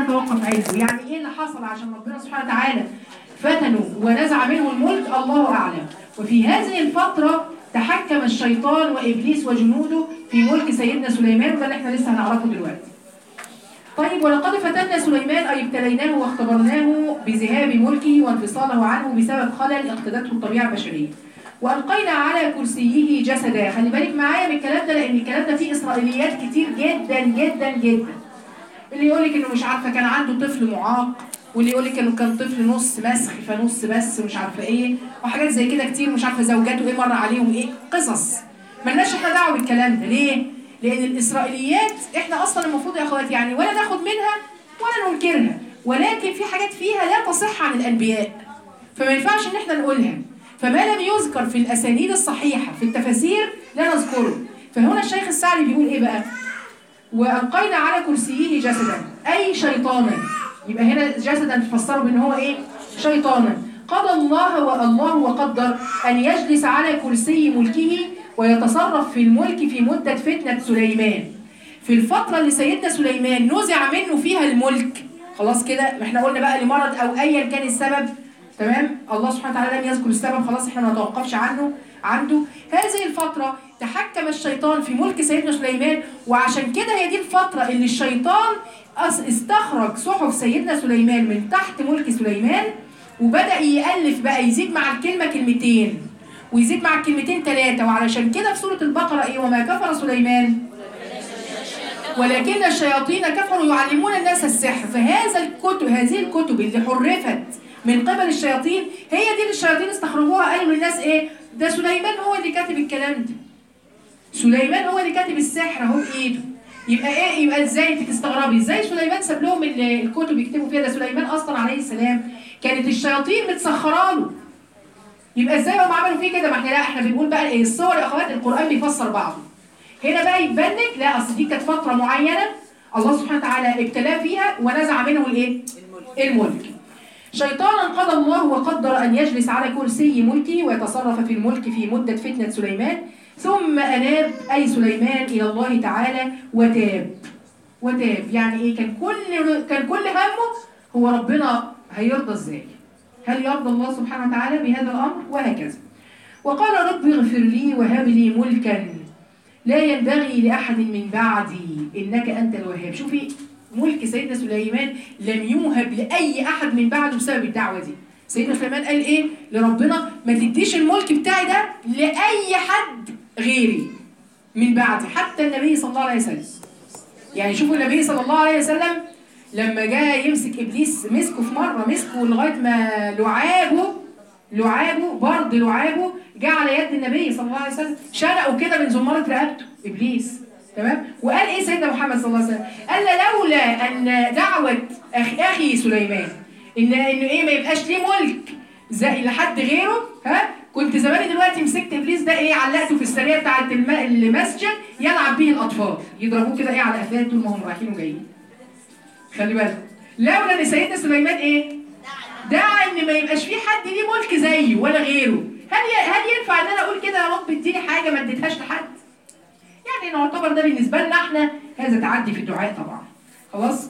نتوقف عنده يعني ايه اللي حصل عشان ربنا سبحانه وتعالى فتنوا ونزع منه الملك الله اعلم وفي هذه الفتره تحكم الشيطان وابليس وجنوده في ملك سيدنا سليمان وده اللي احنا لسه هنعرفه دلوقتي طيب ولقد فتنا سليمان أي ابتليناه واختبرناه بذهاب ملكه وانفصاله عنه بسبب خلل اقتدته الطبيعة البشرية وألقينا على كرسيه جسدا خلي بالك معايا من الكلام ده لأن الكلام ده فيه إسرائيليات كتير جدا جدا جدا اللي يقول لك إنه مش عارفة كان عنده طفل معاق واللي يقول لك إنه كان طفل نص مسخ فنص بس ومش عارفة إيه وحاجات زي كده كتير مش عارفة زوجاته إيه مر عليهم إيه قصص ملناش إحنا دعوة بالكلام ده ليه؟ لأن الإسرائيليات إحنا أصلا المفروض يا أخواتي يعني ولا ناخد منها ولا ننكرها ولكن في حاجات فيها لا تصح عن الأنبياء فما ينفعش إن إحنا نقولها فما لم يذكر في الأسانيد الصحيحة في التفاسير لا نذكره فهنا الشيخ السعدي بيقول إيه بقى وألقينا على كرسيه جسدا أي شيطانا يبقى هنا جسدا تفسره بأن هو إيه شيطانا قضى الله والله وقدر أن يجلس على كرسي ملكه ويتصرف في الملك في مدة فتنة سليمان في الفترة اللي سيدنا سليمان نزع منه فيها الملك خلاص كده احنا قلنا بقى لمرض او ايا كان السبب تمام الله سبحانه وتعالى لم يذكر السبب خلاص احنا ما نتوقفش عنه عنده هذه الفترة تحكم الشيطان في ملك سيدنا سليمان وعشان كده هي دي الفترة اللي الشيطان أس- استخرج صحف سيدنا سليمان من تحت ملك سليمان وبدأ يألف بقى يزيد مع الكلمة كلمتين ويزيد مع الكلمتين ثلاثة وعلشان كده في سورة البقرة ايه وما كفر سليمان ولكن الشياطين كفروا يعلمون الناس السحر فهذا الكتب هذه الكتب اللي حرفت من قبل الشياطين هي دي اللي الشياطين استخرجوها قالوا للناس ايه ده سليمان هو اللي كاتب الكلام ده سليمان هو اللي كاتب السحر اهو بايده يبقى ايه يبقى ازاي انت تستغربي ازاي سليمان ساب لهم ال- الكتب يكتبوا فيها ده سليمان اصلا عليه السلام كانت الشياطين متسخره له يبقى ازاي هم عملوا فيه كده ما احنا لا احنا بنقول بقى ايه الصور يا اخوات القران بيفسر بعضه هنا بقى يبان لك لا اصل دي كانت فتره معينه الله سبحانه وتعالى ابتلاه فيها ونزع منه الايه الملك شيطانا قضى الله وقدر ان يجلس على كرسي ملكه ويتصرف في الملك في مده فتنه سليمان ثم اناب اي سليمان الى الله تعالى وتاب وتاب يعني ايه كان كل كان كل همه هو ربنا هيرضى ازاي هل يرضى الله سبحانه وتعالى بهذا الامر وهكذا وقال رب اغفر لي وهب لي ملكا لا ينبغي لأحد من بعدي إنك أنت الوهاب شوفي ملك سيدنا سليمان لم يوهب لأي أحد من بعده بسبب الدعوة دي سيدنا سليمان قال إيه لربنا ما تديش الملك بتاعي ده لأي حد غيري من بعدي حتى النبي صلى الله عليه وسلم يعني شوفوا النبي صلى الله عليه وسلم لما جاء يمسك إبليس مسكه في مرة مسكه لغاية ما لعابه لعابه برد لعابه جه على يد النبي صلى الله عليه وسلم شنقه كده من زمارة رقبته ابليس تمام وقال ايه سيدنا محمد صلى الله عليه وسلم قال لولا ان دعوه أخ اخي سليمان ان انه ايه ما يبقاش ليه ملك زي لحد غيره ها كنت زماني دلوقتي مسكت ابليس ده ايه علقته في السريه بتاعه الم- المسجد يلعب به الاطفال يضربوه كده ايه على قفاه طول ما هم رايحين وجايين خلي بالك لولا ان سيدنا سليمان ايه دعا ان ما يبقاش في حد ليه ملك زيه ولا غيره هل ي... هل ينفع ان انا اقول كده يا رب اديني حاجه ما اديتهاش لحد يعني نعتبر ده بالنسبه لنا احنا هذا تعدي في الدعاء طبعا خلاص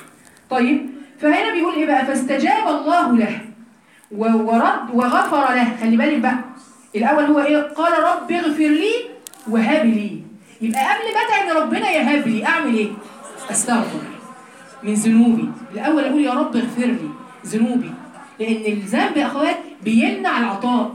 طيب فهنا بيقول ايه بقى فاستجاب الله له و- ورد وغفر له خلي بالك بقى الاول هو ايه قال رب اغفر لي وهب لي يبقى قبل ما ادعي ان ربنا يهب لي اعمل ايه استغفر من ذنوبي الاول اقول يا رب اغفر لي ذنوبي لان الذنب يا اخوات بيمنع العطاء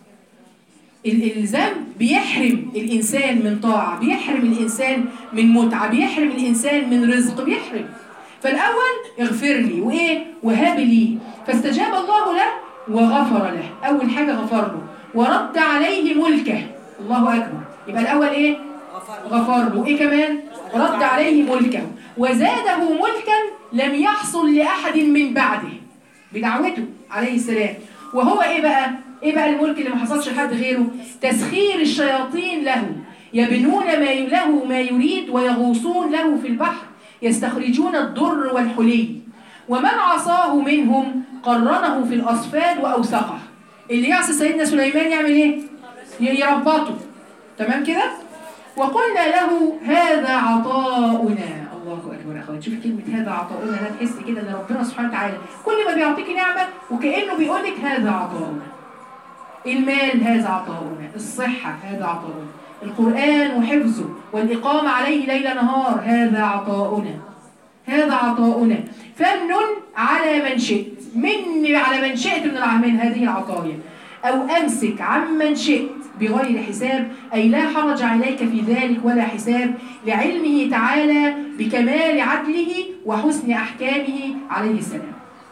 ال- الذنب بيحرم الانسان من طاعه بيحرم الانسان من متعه بيحرم الانسان من رزق بيحرم فالاول اغفر لي وايه وهب لي فاستجاب الله له وغفر له اول حاجه غفر له ورد عليه ملكه الله اكبر يبقى الاول ايه غفر له ايه كمان رد عليه ملكه وزاده ملكا لم يحصل لاحد من بعده بدعوته عليه السلام وهو ايه بقى ايه بقى الملك اللي ما حصلش لحد غيره تسخير الشياطين له يبنون ما ي- له ما يريد ويغوصون له في البحر يستخرجون الضر والحلي ومن عصاه منهم قرنه في الاصفاد واوسقه اللي يعصي سيدنا سليمان يعمل ايه ي- يربطه تمام كده وقلنا له هذا عطاؤنا الله اكبر يا اخوات شوفي كلمه هذا عطاؤنا ده تحس كده ان ربنا سبحانه وتعالى كل ما بيعطيكي نعمه وكانه بيقول لك هذا عطاؤنا المال هذا عطاؤنا الصحه هذا عطاؤنا القران وحفظه والاقامه عليه ليل نهار هذا عطاؤنا هذا عطاؤنا فمن على من شئت من على من شئت من الع- من هذه العطايا أو أمسك عمن شئت بغير حساب أي لا حرج عليك في ذلك ولا حساب لعلمه تعالى بكمال عدله وحسن أحكامه عليه السلام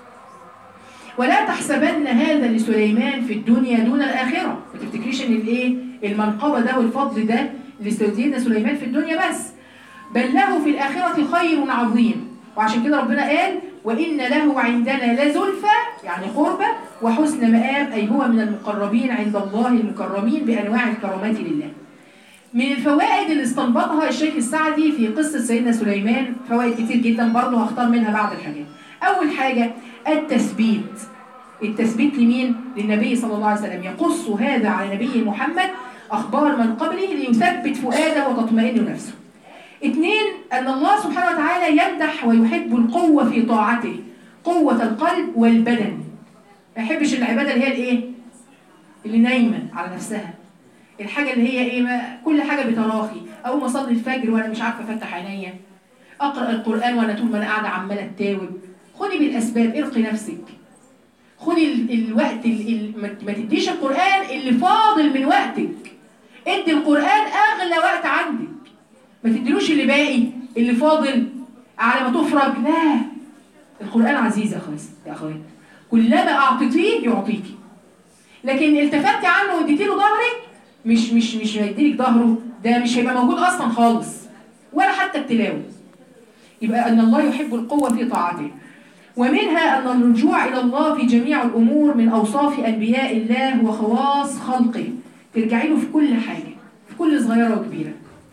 ولا تحسبن هذا لسليمان في الدنيا دون الآخرة ما تفتكريش إن الإيه المنقبة ده والفضل ده لسيدنا سليمان في الدنيا بس بل له في الآخرة خير عظيم وعشان كده ربنا قال وإن له عندنا لزلفى يعني قربة وحسن مآب أي هو من المقربين عند الله المكرمين بأنواع الكرامات لله من الفوائد اللي استنبطها الشيخ السعدي في قصة سيدنا سليمان فوائد كتير جدا برضه هختار منها بعض الحاجات أول حاجة التثبيت التثبيت لمين؟ للنبي صلى الله عليه وسلم يقص هذا على نبيه محمد أخبار من قبله ليثبت فؤاده وتطمئن نفسه اثنين أن الله سبحانه وتعالى يمدح ويحب القوة في طاعته قوة القلب والبدن ما يحبش العبادة اللي هي الايه؟ اللي نايمة على نفسها الحاجة اللي هي ايه ما كل حاجة بتراخي أول ما أصلي الفجر وأنا مش عارفة أفتح عينيا أقرأ القرآن وأنا طول ما أنا قاعدة عمالة أتاوب خدي بالأسباب ارقي نفسك خدي ال- الوقت ال- ال- ما- ما تديش القرآن اللي فاضل من وقتك ادي القرآن أغلى وقت عندك ما تديلوش اللي باقي اللي فاضل على ما تفرج لا القرآن عزيز يا اخوات يا اخوات كلما اعطيتيه يعطيكي لكن التفتي عنه واديتي له ظهرك مش مش مش هيديلك ظهره ده مش هيبقى موجود اصلا خالص ولا حتى التلاوه يبقى ان الله يحب القوه في طاعته ومنها ان الرجوع الى الله في جميع الامور من اوصاف انبياء الله وخواص خلقه ترجعي له في كل حاجه في كل صغيره وكبيره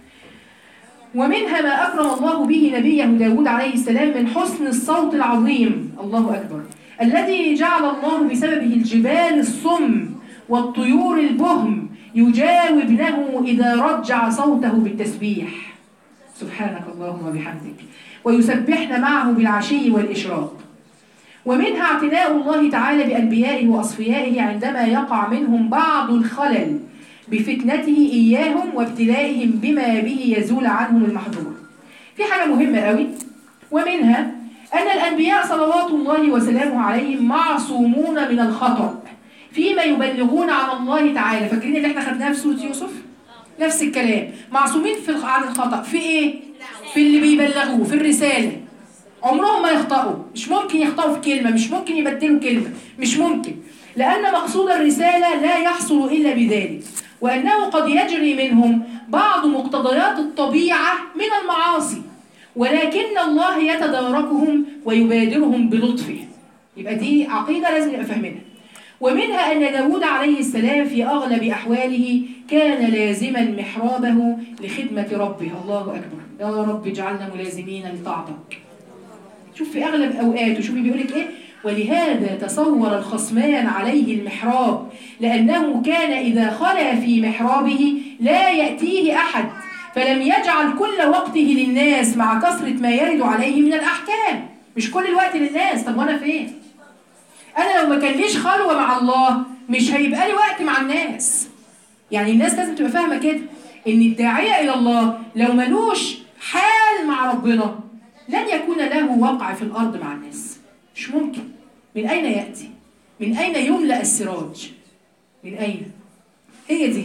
ومنها ما أكرم الله به نبيه داود عليه السلام من حسن الصوت العظيم الله أكبر الذي جعل الله بسببه الجبال الصم والطيور البهم يجاوب له إذا رجع صوته بالتسبيح سبحانك اللهم وبحمدك ويسبحن معه بالعشي والإشراق ومنها اعتناء الله تعالى بأنبيائه وأصفيائه عندما يقع منهم بعض الخلل بفتنته إياهم وابتلائهم بما به يزول عنهم المحظور في حاجة مهمة قوي ومنها أن الأنبياء صلوات الله وسلامه عليهم معصومون من الخطأ فيما يبلغون عن الله تعالى فاكرين اللي احنا خدناها في سورة يوسف نفس الكلام معصومين في الخ- عن الخطأ في ايه في اللي بيبلغوه في الرسالة عمرهم ما يخطئوا مش ممكن يخطئوا في كلمة مش ممكن يبدلوا كلمة مش ممكن لأن مقصود الرسالة لا يحصل إلا بذلك وأنه قد يجري منهم بعض مقتضيات الطبيعة من المعاصي ولكن الله يتداركهم ويبادرهم بلطفه يبقى دي عقيدة لازم نبقى فاهمينها ومنها أن داود عليه السلام في أغلب أحواله كان لازما محرابه لخدمة ربه الله أكبر يا رب اجعلنا ملازمين لطاعتك شوف في أغلب أوقاته شوفي بيقولك إيه ولهذا تصور الخصمان عليه المحراب لأنه كان إذا خلا في محرابه لا يأتيه أحد فلم يجعل كل وقته للناس مع كثرة ما يرد عليه من الأحكام مش كل الوقت للناس طب وأنا فين؟ أنا لو ما كان ليش خلوة مع الله مش هيبقى لي وقت مع الناس يعني الناس لازم تبقى فاهمة كده إن الداعية إلى الله لو ملوش حال مع ربنا لن يكون له وقع في الأرض مع الناس مش ممكن من أين يأتي؟ من أين يملأ السراج؟ من أين؟ هي دي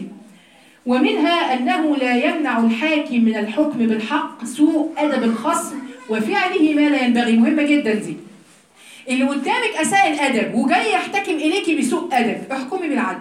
ومنها أنه لا يمنع الحاكم من الحكم بالحق سوء أدب الخصم وفعله ما لا ينبغي مهمة جدا دي اللي قدامك أساء الأدب وجاي يحتكم إليكي بسوء أدب احكمي بالعدل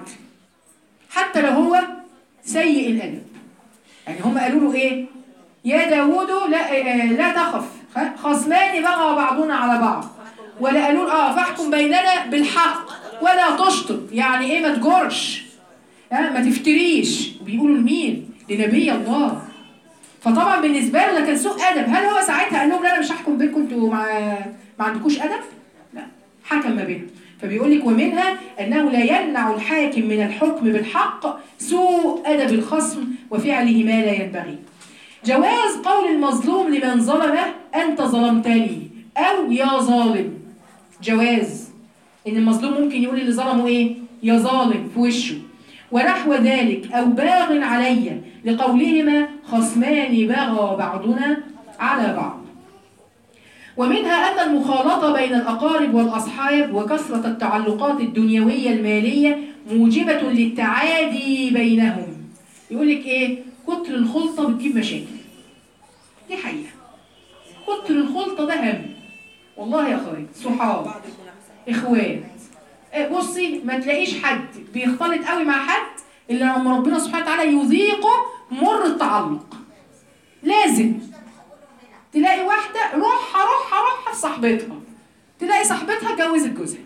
حتى لو هو سيء الأدب يعني هم قالوا له إيه يا داوود لا آه، لا تخف خ- خصمان بغى بعضنا على بعض ولا قالوا له اه فاحكم بيننا بالحق ولا تشطط يعني ايه ما تجرش ها ما تفتريش بيقولوا لمين لنبي الله فطبعا بالنسبه له ده كان سوء ادب هل هو ساعتها قال لهم لا انا مش هحكم بينكم انتوا ما ما عندكوش ادب لا حكم ما بينهم فبيقول لك ومنها انه لا يمنع الحاكم من الحكم بالحق سوء ادب الخصم وفعله ما لا ينبغي جواز قول المظلوم لمن ظلمه أنت ظلمتني أو يا ظالم جواز إن المظلوم ممكن يقول اللي ظلمه إيه يا ظالم في وشه ونحو ذلك أو باغ علي لقولهما خصمان بغى بعضنا على بعض ومنها أن المخالطة بين الأقارب والأصحاب وكثرة التعلقات الدنيوية المالية موجبة للتعادي بينهم يقول لك إيه كتر الخلطة بتجيب مشاكل دي حقيقة كتر الخلطة ده هم والله يا أخوي صحاب إخوات إيه بصي ما تلاقيش حد بيختلط قوي مع حد إلا لما ربنا سبحانه وتعالى يذيقه مر التعلق لازم تلاقي واحدة روحها روحها روحها في صاحبتها تلاقي صاحبتها اتجوزت جوزها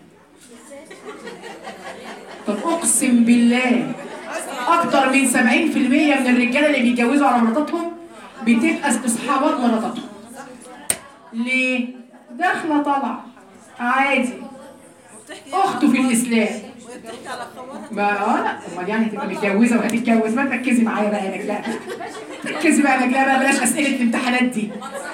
طب اقسم بالله اكتر من 70% من الرجاله اللي بيتجوزوا على مراتاتهم بتبقى اصحابات مراتاتهم ليه داخله طالعه عادي اخته في الاسلام ما اه لا امال يعني هتبقى متجوزه وهتتجوز ما تركزي معايا بقى يا نجلاء ركزي بقى يا نجلاء بقى بلاش اسئله الامتحانات دي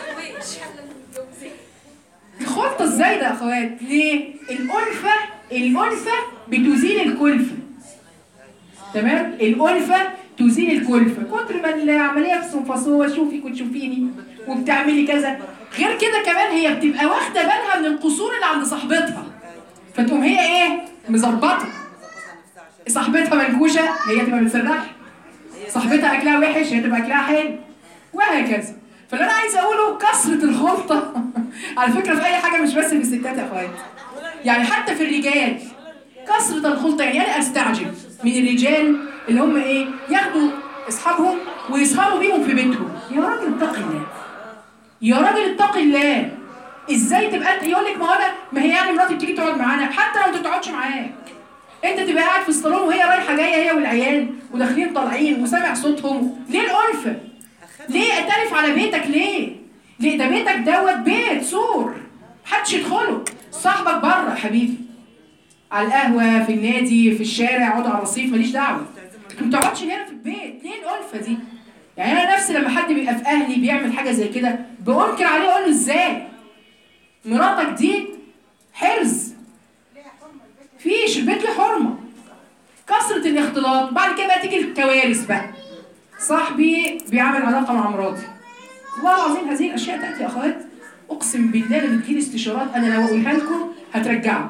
الخلطة ازاي ده يا اخوات؟ ليه؟ الألفة الألفة بتزيل الكلفة. تمام؟ الألفة تزيل الكلفة، كتر ما العملية في صنفصوة شوفيك وتشوفيني وبتعملي كذا، غير كده كمان هي بتبقى واخدة بالها من القصور اللي عند صاحبتها. فتقوم هي ايه؟ مظبطة. صاحبتها منكوشة هي تبقى متسرحة. صاحبتها أكلها وحش هي تبقى أكلها حلو. وهكذا. فاللي انا عايزه اقوله كثره الخلطه على فكره في اي حاجه مش بس في الستات يا اخوات يعني حتى في الرجال كثره الخلطه يعني انا استعجب من الرجال اللي هم ايه ياخدوا اصحابهم ويسهروا بيهم في بيتهم يا راجل اتق الله يا راجل اتق الله ازاي تبقى انت يقول لك ما هو انا ما هي يعني مراتي بتيجي تقعد معانا حتى لو ما تقعدش معاك انت تبقى قاعد في الصالون وهي رايحه جايه هي والعيال وداخلين طالعين وسامع صوتهم ليه الالفه ليه اتلف على بيتك ليه؟ ليه ده بيتك دوت بيت سور محدش يدخله صاحبك بره يا حبيبي على القهوة في النادي في الشارع اقعدوا على الرصيف ماليش دعوة ما تقعدش هنا في البيت ليه الألفة دي؟ يعني أنا نفسي لما حد بيبقى في أهلي بيعمل حاجة زي كده بأنكر عليه أقول له إزاي؟ مراتك دي حرز فيش البيت له حرمة كثرة الاختلاط بعد كده بقى تيجي الكوارث بقى صاحبي بيعمل علاقة مع مراتي والله العظيم هذه الأشياء تأتي يا أخوات أقسم بالله لما بتجيلي استشارات أنا لو أقولها لكم هترجعوا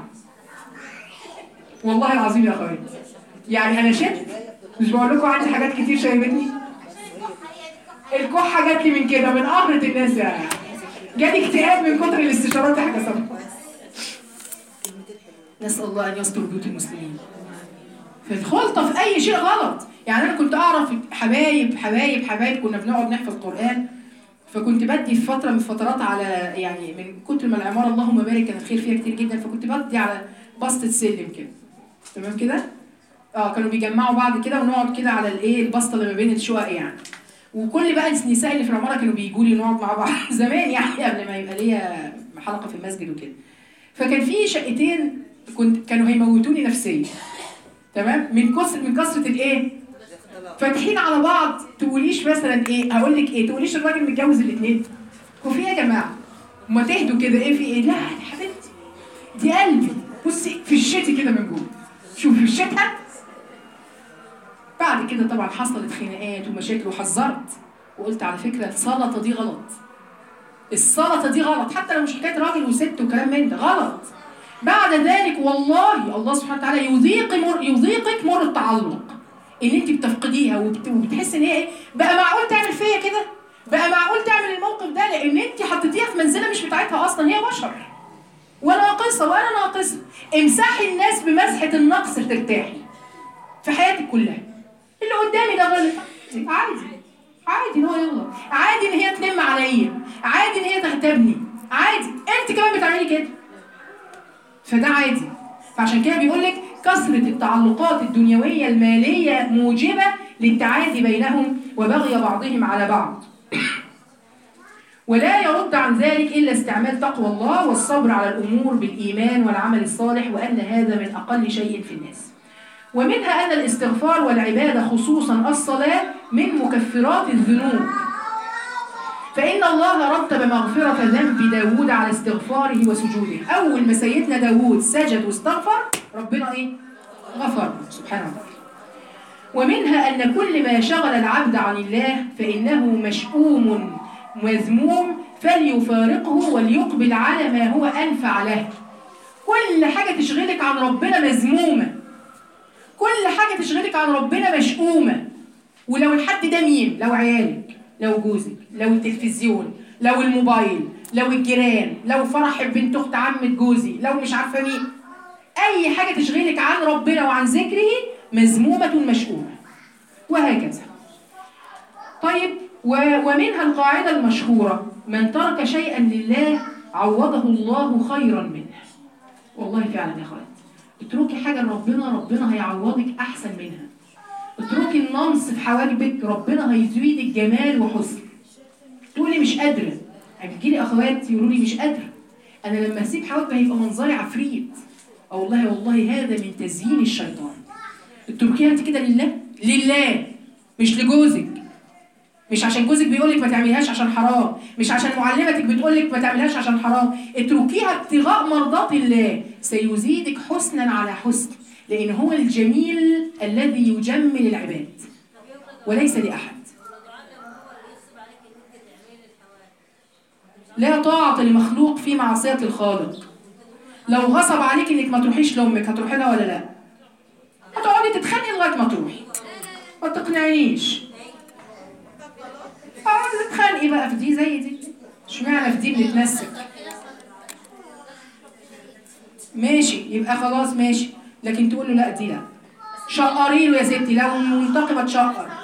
والله العظيم يا أخوات يعني أنا شفت مش بقول لكم عندي حاجات كتير شايفتني الكحة جات لي من كده من قهرة الناس يعني جالي اكتئاب من كتر الاستشارات اللي حكسبها نسأل الله أن يستر بيوت المسلمين فالخلطة في أي شيء غلط يعني أنا كنت أعرف حبايب حبايب حبايب كنا بنقعد نحفظ قرآن فكنت بدي في فترة من الفترات على يعني من كتر ما العمارة اللهم بارك كان الخير فيها كتير جدا فكنت بدي على بسطة سلم كده تمام كده؟ اه كانوا بيجمعوا بعض كده ونقعد كده على الايه البسطة اللي ما بين الشقق يعني وكل بقى النساء اللي في العمارة كانوا بيجوا لي نقعد مع بعض زمان يعني قبل ما يبقى ليا حلقة في المسجد وكده فكان في شقتين كنت كانوا هيموتوني نفسيا تمام من كسر من كثره الايه فاتحين على بعض تقوليش مثلا ايه هقول لك ايه تقوليش الراجل متجوز الاثنين هو في ايه يا جماعه ما تهدوا كده ايه في ايه لا يا حبيبتي دي قلبي بصي في الشتي كده من جوه شوفي في الشتاء بعد كده طبعا حصلت خناقات ومشاكل وحذرت وقلت على فكره السلطه دي غلط السلطه دي غلط حتى لو مش حكايه راجل وست وكلام من ده غلط بعد ذلك والله الله سبحانه وتعالى يذيق مر يذيقك مر التعلق ان انت بتفقديها وبت... وبتحس ان هي ايه بقى معقول تعمل فيا كده بقى معقول تعمل الموقف ده لان انت حطيتيها في منزله مش بتاعتها اصلا هي بشر وناقصه وانا ناقصه امسحي الناس بمسحه النقص ترتاحي في حياتك كلها اللي قدامي ده غلط عادي عادي ان هو يغلط عادي ان هي تنم عليا عادي ان هي تغتابني عادي انت كمان بتعملي كده فده عادي فعشان كده بيقول لك كثرة التعلقات الدنيوية المالية موجبة للتعادي بينهم وبغي بعضهم على بعض ولا يرد عن ذلك إلا استعمال تقوى الله والصبر على الأمور بالإيمان والعمل الصالح وأن هذا من أقل شيء في الناس ومنها أن الاستغفار والعبادة خصوصا الصلاة من مكفرات الذنوب فإن الله رتب مغفرة ذنب داود على استغفاره وسجوده أول ما سيدنا داود سجد واستغفر ربنا إيه؟ غفر سبحانه وتعالى ومنها أن كل ما شغل العبد عن الله فإنه مشؤوم مذموم فليفارقه وليقبل على ما هو أنفع له كل حاجة تشغلك عن ربنا مذمومة كل حاجة تشغلك عن ربنا مشؤومة ولو الحد ده مين لو عيالك لو جوزك لو التلفزيون لو الموبايل لو الجيران لو فرح بنت اخت عمة جوزي لو مش عارفه مين اي حاجه تشغلك عن ربنا وعن ذكره مذمومه مشؤومه وهكذا طيب و- ومنها القاعده المشهوره من ترك شيئا لله عوضه الله خيرا منه والله فعلا يا اخوات اتركي حاجه لربنا ربنا هيعوضك احسن منها اتركي النمص في حواجبك ربنا هيزيدك جمال وحسن تقولي مش قادره هتجيلي اخوات يقولوا لي مش قادره انا لما اسيب حواجبي هيبقى منظري عفريت اه والله والله هذا من تزيين الشيطان اتركيها انت كده لله لله مش لجوزك مش عشان جوزك بيقولك ما تعمليهاش عشان حرام مش عشان معلمتك بتقولك ما تعمليهاش عشان حرام اتركيها ابتغاء مرضات الله سيزيدك حسنا على حسن لان هو الجميل الذي يجمل العباد وليس لاحد لا طاعة لمخلوق في معصية الخالق لو غصب عليك انك ما تروحيش لامك هتروحي لها ولا لا هتقعدي تتخانقي لغايه ما تروحي ما تقنعنيش اقعدي تتخانقي بقى في دي زي دي اشمعنى في دي بنتمسك ماشي يبقى خلاص ماشي لكن تقول له لا دي لا شقري له يا ستي لو منتقبه تشقر